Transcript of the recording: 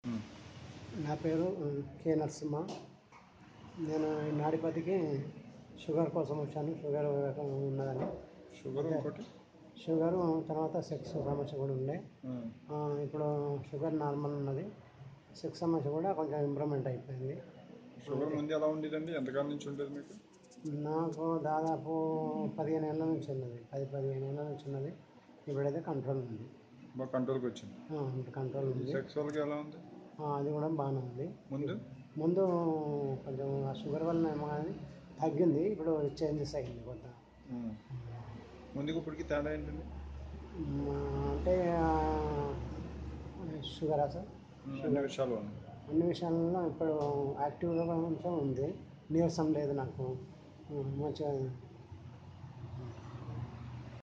ఉమ్. నా పేరు ఉమ్, కె నరసింహ నేను ఈ నాడిపతికి షుగర్ కోసం వచ్చాను షుగర్ ఉన్నదని షుగర్ ఇంకోటి షుగర్ తర్వాత సెక్స్ సమస్య కూడా ఉండే ఉమ్. ఆ, ఇప్పుడు షుగర్ నార్మల్ ఉన్నది సెక్స్ సమస్య కూడా కొంచెం ఇంప్రూవ్మెంట్ అయిపోయింది షుగర్ ముందు ఎలా ఉండేదండి ఎంతకాలం నుంచి ఉండేది మీకు నాకు దాదాపు పదిహేను ఏళ్ళ నుంచి ఉన్నది పది పదిహేను ఏళ్ళ నుంచి ఉన్నది ఇప్పుడైతే కంట్రోల్ ఉంది బాగా కంట్రోల్కి వచ్చింది ఆ, ఇప్పుడు కంట్రోల్ ఉంది సెక్సువల్గా ఎలా ఉంది ఆ, అది కూడా బాగానే ఉంది ముందు ముందు కొంచెం ఆ షుగర్ వల్ల ఏమో కానీ తగ్గింది ఇప్పుడు చేంజెస్ అయింది కొంత ఉమ్. ముందుకు ఇప్పటికి తేడా ఏంటండి మ్, అంటే ఆ, షుగరా సార్ ఉమ్, అన్ని విషయాలు ఉన్నాయి అన్ని విషయాలలో ఇప్పుడు యాక్టివ్గా కొంచెం ఉంది నీరసం లేదు నాకు మ్, మంచిగా